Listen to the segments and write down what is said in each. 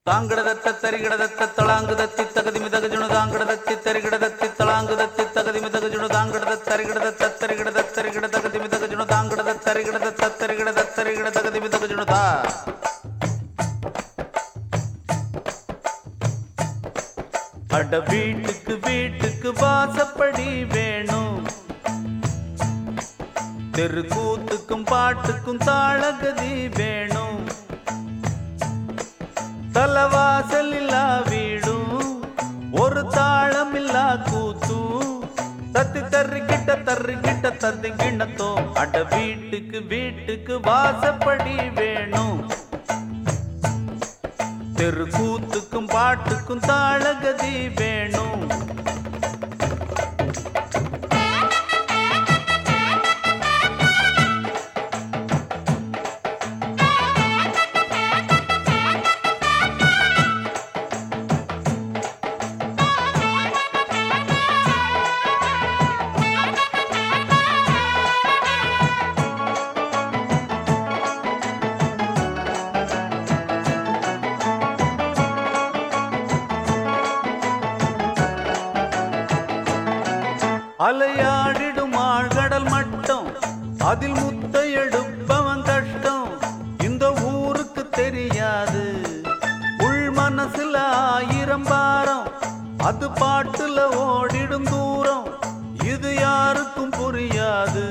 தாங்கிடதத்த தரிகிடதத்த தளாங்குதத்தி தகதி மிதகஜுணு தாங்கிடதத்தி தரிகிடதத்தி தளாங்குதத்தி தகதி மிதகஜுணு தாங்கிடத தரிகிடதத்த தரிகிடத தரிகிட தகதி மிதகஜுணு தாங்கிடத தரிகிடதத்த தரிகிடத தரிகிட தகதி மிதகஜுணு தா அட வீட்டுக்கு வீட்டுக்கு வாசப்படி வேணும் தெருக்கூத்துக்கும் பாட்டுக்கும் தாளகதி வேணும் தலவாசல் இல்லா வீடும் ஒரு தாளம் இல்லா கூத்தும் தத்தி தர்றிக்கிட்ட தர்றிக்கிட்ட தத்தி கிண்ணத்தோ அட வீட்டுக்கு வீட்டுக்கு வாசப்படி வேணும் தெருக்கூத்துக்கும் பாட்டுக்கும் தாளகதி வேணும் அலையாடிடும் ஆழ்கடல் மட்டம் அதில் முத்த எடுப்பவன் கஷ்டம் இந்த ஊருக்கு தெரியாது உள் மனசுல ஆயிரம் பாரம் அது பாட்டுல ஓடிடும் தூரம் இது யாருக்கும் புரியாது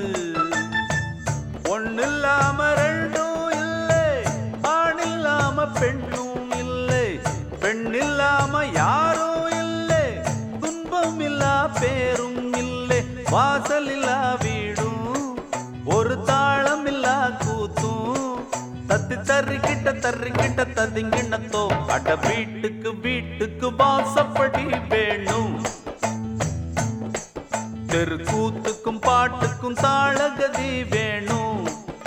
ஒண்ணில்லாம ரெண்டும் இல்லை ஆண் இல்லாம பெண்ணும் இல்லை பெண் இல்லாம யாரும் இல்லை துன்பம் இல்லா பேரும் இல்லை வாசல் இல்லா வீடும் ஒரு தாளம் இல்லா கூத்தும் தத்தி தர்றிக்கிட்ட தர்றிக்கிட்ட ததிங்கிண்ணத்தோ அட வீட்டுக்கு வீட்டுக்கு வாசப்படி வேணும் தெருக்கூத்துக்கும் பாட்டுக்கும் தாளகதி வேணும்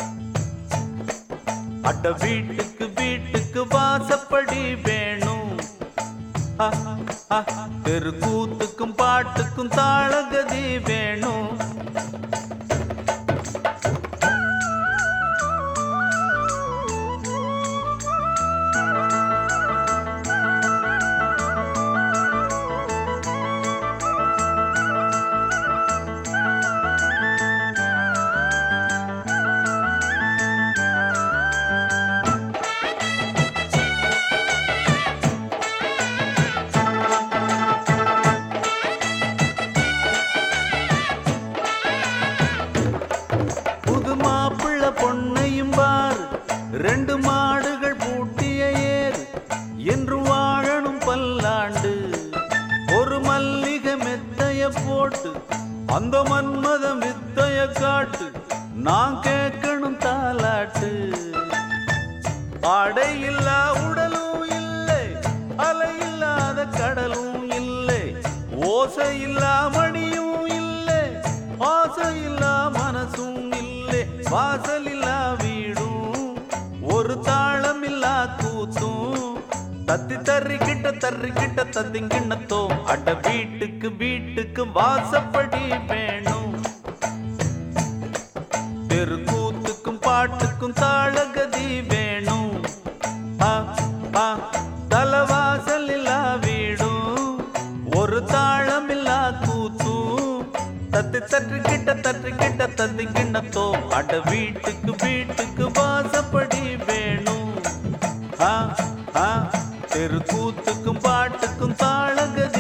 அட வீட்டுக்கு வீட்டுக்கு வாசப்படி வேணும் அ, அ, தெருக்கூத்துக்கும் பாட்டுக்கும் தாளகதி வேணும் புது மாப்பிள்ள பொண்ணையும் பார் ரெண்டு மாடுகள் பூட்டிய ஏர் என்று வாழணும் பல்லாண்டு ஒரு மல்லிகை மெத்தைய போட்டு அந்த மன்மதம் வித்தைய காட்டு நான் கேட்கணும் தாலாட்டு ஆடை இல்லா உடலும் இல்லை அலை இல்லாத கடலும் இல்லை ஓசை இல்லா மணியும் இல்லை ஆசை இல்லா மனசும் இல்லை வாசல் இல்லா வீடும் ஒரு தாளம் இல்லா கூத்தும் தத்தி தர்றிக்கிட்ட தர்றிக்கிட்ட தத்திங்கிண்ணத்தோ அட வீட்டுக்கு வீட்டுக்கு வாசப்படி வேணும் தெருக்கூத்துக்கும் பாட்டுக்கும் தாளகதி வேணும் ஆ, ஆ, தலவாசல் இல்லா வீடும் ஒரு தாளம் இல்லா கூத்தும் தத்து தட்டு கிட்ட தட்டு கிட்ட தத்து கிண்ணத்தோ அட வீட்டுக்கு வீட்டுக்கு வாசப்படி வேணும் ஆ, ஆ, தெருக்கூத்துக்கும் பாட்டுக்கும் தாளகதி